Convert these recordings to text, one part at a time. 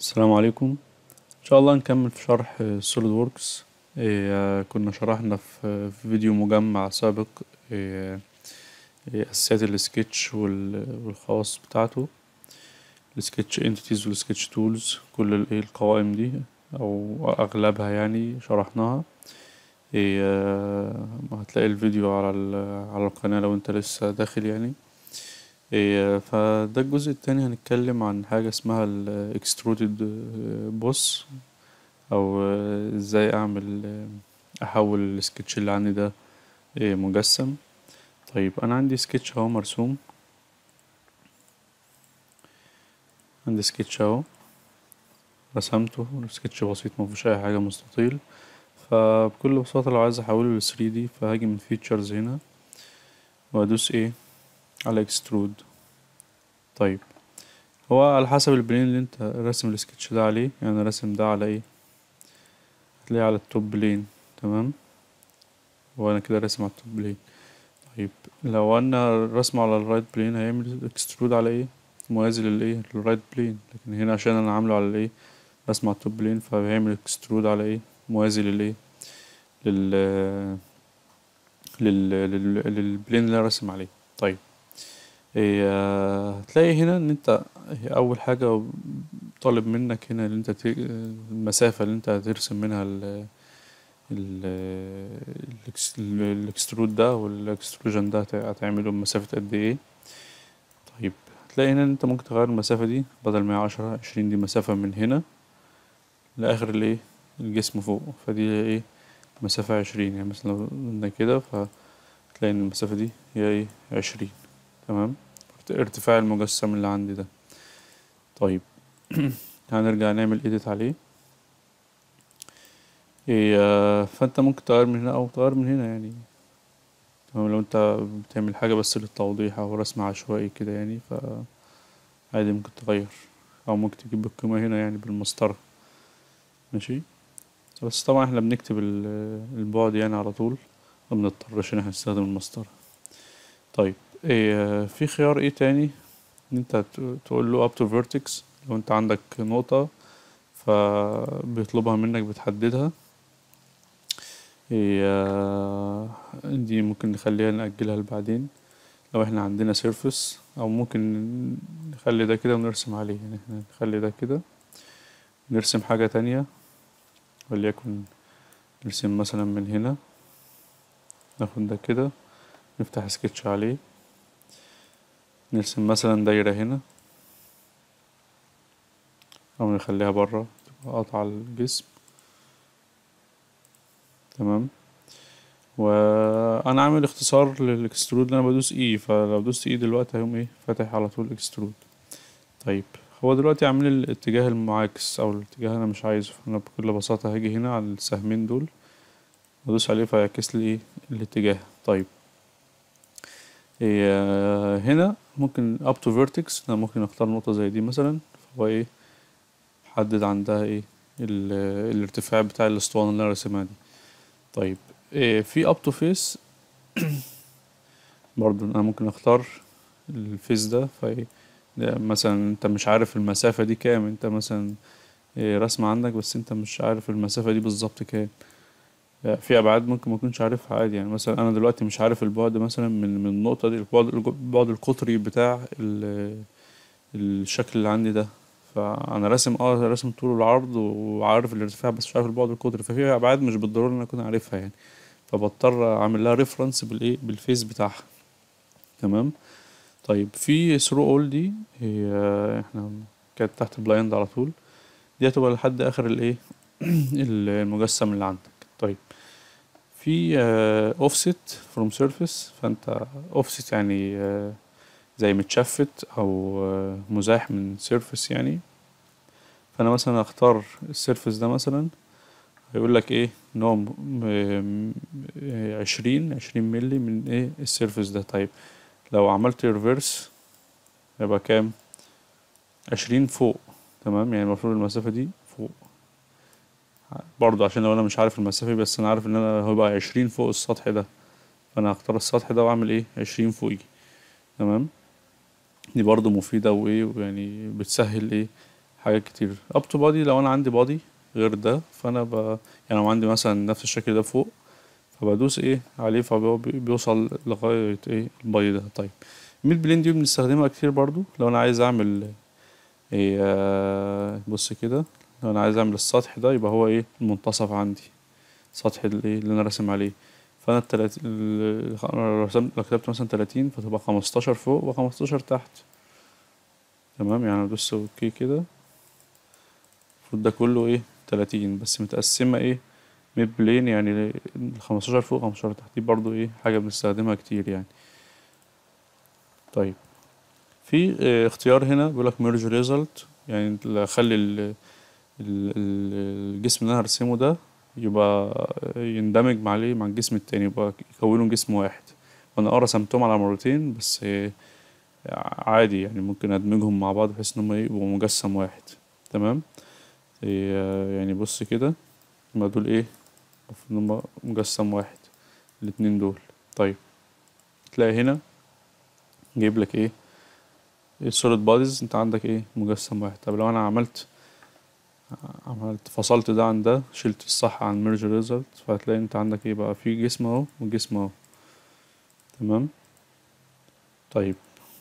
السلام عليكم ان شاء الله نكمل في شرح سوليد ووركس كنا شرحنا في في فيديو مجمع سابق إيه، إيه، اساسيات السكتش وال- والخواص بتاعته السكتش انتيتيز والسكتش تولز كل الايه القوائم دي او اغلبها يعني شرحناها إيه، آه، هتلاقي الفيديو على ال- على القناة لو انت لسه داخل يعني إيه، فده الجزء التاني هنتكلم عن حاجة اسمها ال extruded boss أو ازاي أعمل أحول السكتش اللي عندي ده إيه، مجسم طيب أنا عندي سكتش أهو مرسوم عندي سكتش أهو رسمته سكتش بسيط مفيهوش أي حاجة مستطيل فبكل بساطة لو عايز أحوله ل 3D فهاجي من features هنا وأدوس إيه على extrude طيب هو على حسب البلين اللي انت راسم السكتش ده عليه يعني راسم ده على ايه هتلاقيه على التوب بلين تمام وانا كده راسم على التوب بلين طيب لو انا رسمه على الرايت بلين هيعمل اكسترود على ايه موازي للايه للرايت بلين لكن هنا عشان انا عامله على الايه رسمه على التوب بلين فهيعمل اكسترود على ايه موازي للايه لل لل لل- للبلين اللي انا راسم عليه طيب إيه، هتلاقي هنا ان انت اول حاجة طالب منك هنا ان انت ت- المسافة اللي انت هترسم منها ال ال الإكس- الاكسترود ده والاكستروجن ده هت- هتعمله بمسافة قد ايه طيب هتلاقي هنا ان انت ممكن تغير المسافة دي بدل ما هي عشرة عشرين دي مسافة من هنا لآخر الايه الجسم فوق فدي ايه مسافة عشرين يعني مثلا لو قلنا كده فتلاقي ان المسافة دي هي ايه عشرين تمام ارتفاع المجسم اللي عندي ده طيب هنرجع نعمل ايديت عليه إيه آه، فانت ممكن تغير من هنا او تغير من هنا يعني تمام لو انت بتعمل حاجة بس للتوضيح او رسم عشوائي كده يعني ف عادي ممكن تغير او ممكن تجيب القيمة هنا يعني بالمسطرة ماشي بس طبعا احنا بنكتب ال- البعد يعني على طول ما بنضطرش ان احنا نستخدم المسطرة طيب إيه في خيار ايه تاني ان انت ت- تقول له up to vertex لو انت عندك نقطة فبيطلبها منك بتحددها إيه دي ممكن نخليها نأجلها لبعدين لو احنا عندنا surface او ممكن نخلي ده كده ونرسم عليه يعني احنا نخلي ده كده نرسم حاجة تانية وليكن نرسم مثلا من هنا ناخد ده كده نفتح سكتش عليه نرسم مثلا دايرة هنا أو نخليها برا تبقى قطع الجسم تمام وأنا عامل اختصار للإكسترود اللي أنا بدوس إي فلو دوست إي دلوقتي هيقوم إيه فاتح على طول إكسترود طيب هو دلوقتي عامل الاتجاه المعاكس أو الاتجاه أنا مش عايزه فأنا بكل بساطة هاجي هنا على السهمين دول وأدوس عليه فيعكس لي إيه الاتجاه طيب إيه هنا ممكن up to vertex أنا ممكن أختار نقطة زي دي مثلا فهو إيه حدد عندها إيه ال- الارتفاع بتاع الأسطوانة اللي أنا راسمها دي طيب إيه في up to face برضو أنا ممكن أختار الفيس ده فإيه ده مثلا أنت مش عارف المسافة دي كام أنت مثلا إيه رسمة عندك بس أنت مش عارف المسافة دي بالظبط كام لا، في ابعاد ممكن ما اكونش عارفها عادي يعني مثلا انا دلوقتي مش عارف البعد مثلا من من النقطه دي البعد البعد القطري بتاع ال- الشكل اللي عندي ده فانا راسم اه راسم طول والعرض وعارف الارتفاع بس مش عارف البعد القطري ففي ابعاد مش بالضروره ان انا اكون عارفها يعني فبضطر اعمل لها ريفرنس بالايه بالفيس بتاعها تمام طيب في ثرو اول دي هي احنا كانت تحت بلايند على طول دي هتبقى لحد اخر الايه المجسم اللي عندك طيب في اوفست فروم سيرفيس فانت اوفست يعني آه، زي متشفت او آه، مزاح من سيرفيس يعني فانا مثلا اختار السيرفيس ده مثلا هيقول لك ايه ان هو م- م- آه، عشرين عشرين ملي من ايه السيرفيس ده طيب لو عملت ريفرس يبقى كام عشرين فوق تمام يعني المفروض المسافة دي فوق برضه عشان لو انا مش عارف المسافة بس انا عارف ان انا هيبقى عشرين فوق السطح ده فانا هختار السطح ده واعمل ايه عشرين فوقي تمام دي برضه مفيدة وايه ويعني بتسهل ايه حاجات كتير up to body لو انا عندي body غير ده فانا ب... يعني لو عندي مثلا نفس الشكل ده فوق فبدوس ايه عليه فبيوصل لغاية ايه الباي ده طيب الميد بلين دي بنستخدمها كتير برضو لو انا عايز اعمل ايه آه بص كده لو انا عايز اعمل السطح ده يبقى هو ايه المنتصف عندي سطح اللي, اللي انا راسم عليه فانا التلاتين لو رسمت لو كتبت مثلا تلاتين فتبقى خمستاشر فوق وخمستاشر تحت تمام يعني ادوس اوكي كده المفروض ده كله ايه تلاتين بس متقسمة ايه ميد بلين يعني خمستاشر فوق خمستاشر تحت دي برضو ايه حاجة بنستخدمها كتير يعني طيب في اه اختيار هنا بيقولك ميرج ريزلت يعني اخلي ال- ال- ال- الجسم اللي انا هرسمه ده يبقى يندمج مع عليه مع الجسم التاني يبقى يكونوا جسم واحد وانا اه رسمتهم على مرتين بس اه عادي يعني ممكن ادمجهم مع بعض بحيث ان هم يبقوا مجسم واحد تمام اه يعني بص كده هما دول ايه المفروض ان هما مجسم واحد الاتنين دول طيب تلاقي هنا جايب لك ايه السوليد بوديز انت عندك ايه مجسم واحد طب لو انا عملت عملت فصلت ده عن ده شلت الصح عن ميرج ريزلت فهتلاقي انت عندك ايه بقى في جسم اهو وجسم اهو تمام طيب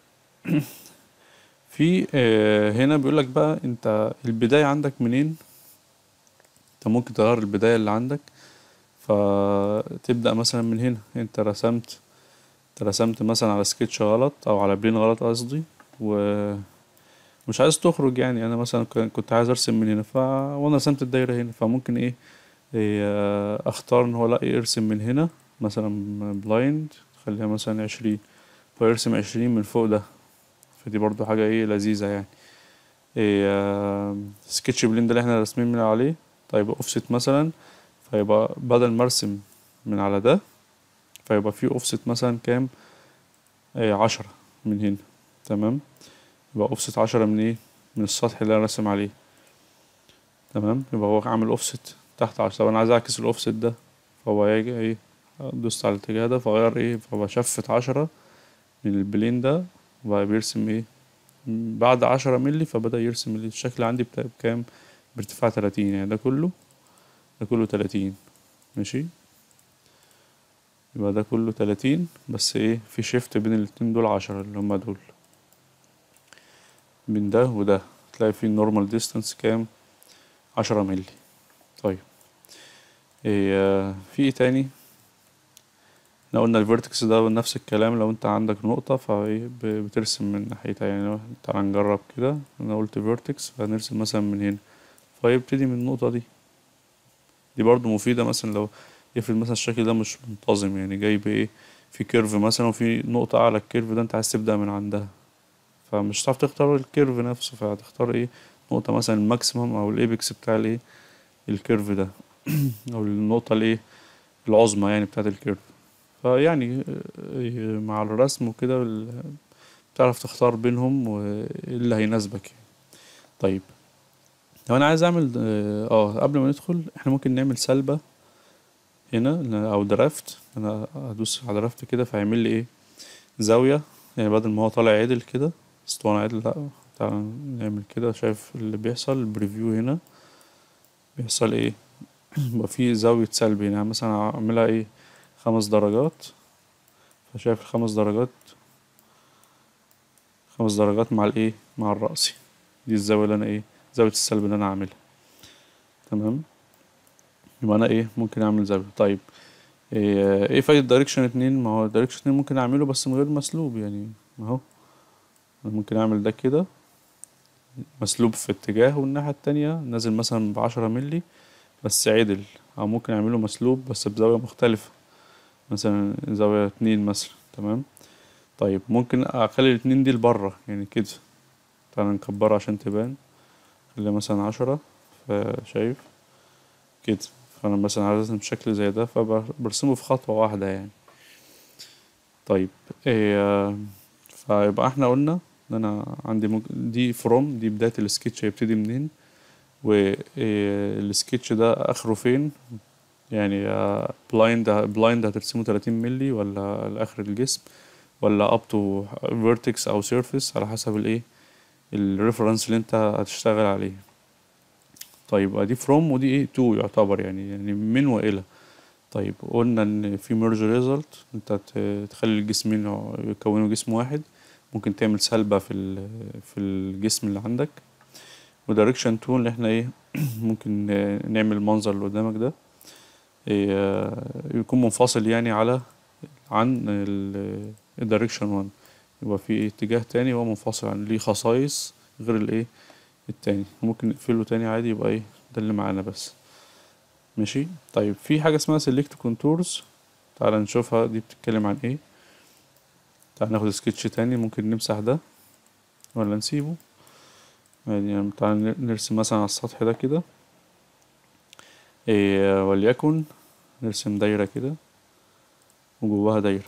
في آه هنا بيقولك بقى انت البداية عندك منين انت ممكن تغير البداية اللي عندك فتبدأ مثلا من هنا انت رسمت انت رسمت مثلا على سكتش غلط او على بلين غلط قصدي ومش عايز تخرج يعني انا مثلا كنت عايز ارسم من هنا ف وانا رسمت الدايرة هنا فممكن ايه, إيه اختار ان هو لا يرسم من هنا مثلا بلايند خليها مثلا عشرين فيرسم عشرين من فوق ده فدي برضو حاجة ايه لذيذة يعني إيه سكتش بلين ده اللي احنا راسمين من عليه طيب اوفست مثلا فيبقى بدل ما ارسم من على ده فيبقى في اوفست مثلا كام ايه عشرة من هنا تمام يبقى اوفست عشرة من ايه من السطح اللي انا راسم عليه تمام يبقى هو عامل اوفست تحت عشرة طب انا عايز اعكس الاوفست ده فهو هيجي ايه دوست على الاتجاه ده فغير ايه فهو شفت عشرة من البلين ده وبقى بيرسم ايه بعد عشرة ملي فبدأ يرسم الشكل عندي بكام بارتفاع تلاتين يعني ده كله ده كله تلاتين ماشي يبقى ده كله تلاتين بس ايه في شيفت بين الاتنين دول عشرة اللي هما دول بين ده وده تلاقي في النورمال ديستانس كام عشرة ملي طيب إيه في ايه تاني احنا قلنا الفيرتكس ده نفس الكلام لو انت عندك نقطة فايه بترسم من ناحيتها يعني تعالى نجرب كده انا قلت فيرتكس فهنرسم مثلا من هنا فيبتدي من النقطة دي دي برضو مفيدة مثلا لو يفرض مثلا الشكل ده مش منتظم يعني جاي بايه في كيرف مثلا وفي نقطة أعلى الكيرف ده أنت عايز تبدأ من عندها فمش هتعرف تختار الكيرف نفسه فهتختار ايه نقطة مثلا الماكسيمم أو الإيبكس بتاع الايه الكيرف ده أو النقطة الايه العظمى يعني بتاعت الكيرف فيعني مع الرسم وكده بتعرف تختار بينهم وايه اللي هيناسبك يعني. طيب لو انا عايز اعمل اه قبل ما ندخل احنا ممكن نعمل سلبة هنا او درافت انا هدوس على درافت كده فهيعمل لي ايه زاوية يعني بدل ما هو طالع عدل كده اسطوانة عدل لا تعالى نعمل كده شايف اللي بيحصل البريفيو هنا بيحصل ايه يبقى في زاوية سلب هنا يعني مثلا اعملها ايه خمس درجات فشايف الخمس درجات خمس درجات مع الايه مع الرأسي دي الزاوية اللي انا ايه زاوية السلب اللي انا عاملها تمام يبقى انا ايه ممكن اعمل زاوية طيب ايه, إيه فايدة دايركشن اتنين ما هو دايركشن اتنين ممكن اعمله بس من غير مسلوب يعني اهو انا ممكن اعمل ده كده مسلوب في اتجاه والناحية التانية نازل مثلا بعشرة ملي بس عدل او ممكن اعمله مسلوب بس بزاوية مختلفة مثلا زاوية اتنين مثلا تمام طيب ممكن اخلي الاتنين دي لبره يعني كده تعالى نكبرها عشان تبان خليها مثلا عشرة فشايف كده فانا مثلا عايز ارسم شكل زي ده فبرسمه في خطوة واحدة يعني طيب إيه فيبقى احنا قلنا ان انا عندي ممكن دي فروم دي بداية السكتش هيبتدي منين والسكتش ده اخره فين يعني بلايند بلايند هترسمه 30 ملي ولا لاخر الجسم ولا اب تو فيرتكس او سيرفيس على حسب الايه الريفرنس اللي انت هتشتغل عليه طيب ادي فروم ودي ايه تو يعتبر يعني يعني من والى طيب قلنا ان في ميرج ريزلت انت ت- تخلي الجسمين يكونوا جسم واحد ممكن تعمل سلبة في ال- في الجسم اللي عندك ودايركشن تو اللي احنا ايه ممكن نعمل المنظر اللي قدامك ده إيه، يكون منفصل يعني على عن الدايركشن 1 يبقى في اتجاه تاني هو منفصل عن ليه خصائص غير الايه التاني ممكن نقفله تاني عادي يبقى ايه ده اللي معانا بس ماشي طيب في حاجة اسمها select contours تعال نشوفها دي بتتكلم عن ايه تعال ناخد سكتش تاني ممكن نمسح ده ولا نسيبه يعني تعال نرسم مثلا على السطح ده كده إيه وليكن نرسم دايرة كده وجواها دايرة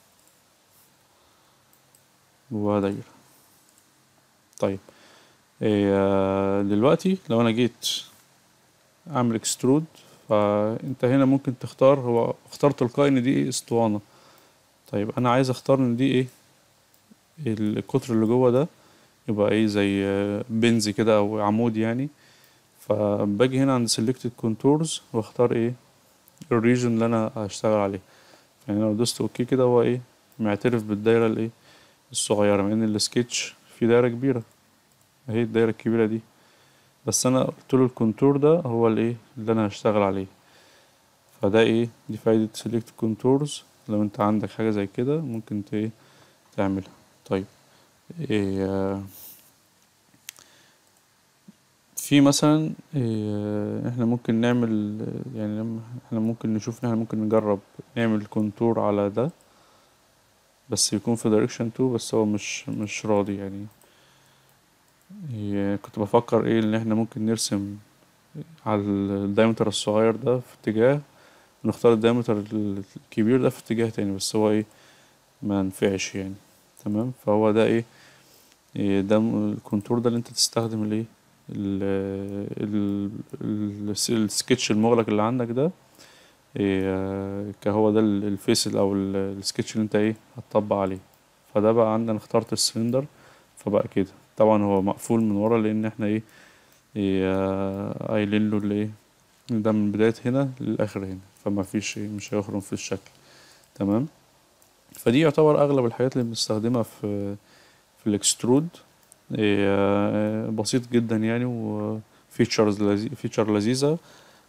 جواها دايرة طيب إيه دلوقتي لو انا جيت اعمل اكسترود فانت هنا ممكن تختار هو اختار تلقائي ان دي ايه اسطوانة طيب انا عايز اختار ان دي ايه القطر اللي جوه ده يبقى ايه زي بنز كده او عمود يعني فباجي هنا عند selected contours واختار ايه الريجن اللي انا هشتغل عليه يعني لو دوست اوكي كده هو ايه معترف بالدايرة الايه الصغيرة مع ان السكتش في دايرة كبيرة اهي الدايرة الكبيرة دي بس انا قلت له الكونتور ده هو الايه اللي انا هشتغل عليه فده ايه دي فايدة select contours لو انت عندك حاجة زي كده ممكن ت ايه تعملها طيب إيه آه، في مثلا إيه احنا ممكن نعمل يعني لما احنا ممكن نشوف ان احنا ممكن نجرب نعمل كونتور على ده بس يكون في direction 2 بس هو مش مش راضي يعني إيه كنت بفكر ايه ان احنا ممكن نرسم على الدايمتر الصغير ده في اتجاه ونختار الدايمتر الكبير ده في اتجاه تاني بس هو ايه ما نفعش يعني تمام فهو ده ايه, إيه ده م- الكونتور ده اللي انت تستخدم الايه ال- ال- ال- السكتش المغلق اللي عندك ده إيه كهو ده ال- الفيس او ال- السكتش اللي انت ايه هتطبق عليه فده بقى عندنا اخترت السلندر فبقى كده طبعا هو مقفول من ورا لان احنا ايه, إيه آه، قايلين له الايه ده من بداية هنا للآخر هنا فما فيش ايه مش هيخرم في الشكل تمام فدي يعتبر اغلب الحاجات اللي بنستخدمها في في الاكسترود إيه، آه، بسيط جدا يعني وفيتشرز لذي فيتشر لذيذة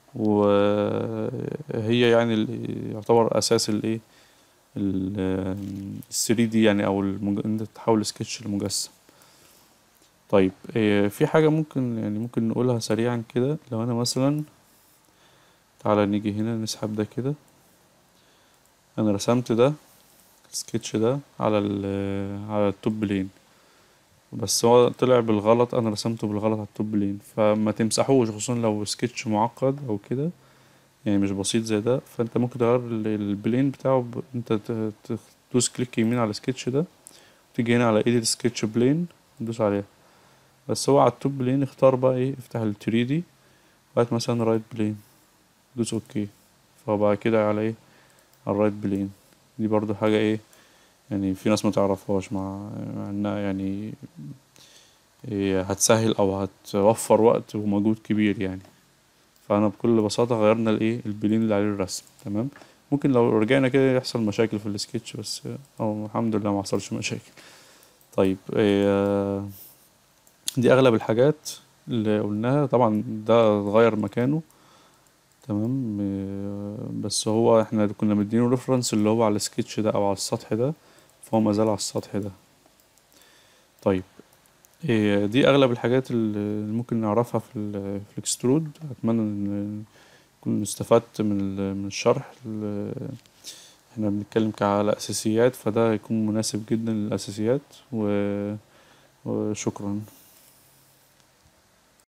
وهي يعني ال- يعتبر اساس الايه ال 3 دي يعني او المج... انت تحول سكتش لمجسم طيب إيه، في حاجة ممكن يعني ممكن نقولها سريعا كده لو انا مثلا تعالى نيجي هنا نسحب ده كده انا رسمت ده السكتش ده على ال على التوب بلين بس هو طلع بالغلط انا رسمته بالغلط على التوب بلين فما تمسحوش خصوصا لو سكتش معقد او كده يعني مش بسيط زي ده فانت ممكن تغير ال- البلين بتاعه ب... انت ت- ت- تدوس كليك يمين على السكتش ده تيجي هنا على edit sketch plane تدوس عليها بس هو على التوب بلين اختار بقى ايه افتح ال 3 دي وهات مثلا رايت بلين دوس اوكي فهو بقى كده على ايه على الرايت بلين دي برضو حاجة ايه يعني في ناس ما تعرفهاش مع مع انها يعني إيه هتسهل او هتوفر وقت ومجهود كبير يعني فانا بكل بساطة غيرنا الايه البلين اللي عليه الرسم تمام ممكن لو رجعنا كده يحصل مشاكل في السكتش بس او الحمد لله ما حصلش مشاكل طيب إيه دي اغلب الحاجات اللي قلناها طبعا ده اتغير مكانه تمام إيه، بس هو احنا كنا مدينه ريفرنس اللي هو على السكتش ده او على السطح ده فهو مازال على السطح ده طيب إيه، دي اغلب الحاجات اللي ممكن نعرفها في ال في الاكسترود اتمنى ان كنت استفدت من ال- من الشرح ال- احنا بنتكلم ك- على اساسيات فده يكون مناسب جدا للاساسيات و- وشكرا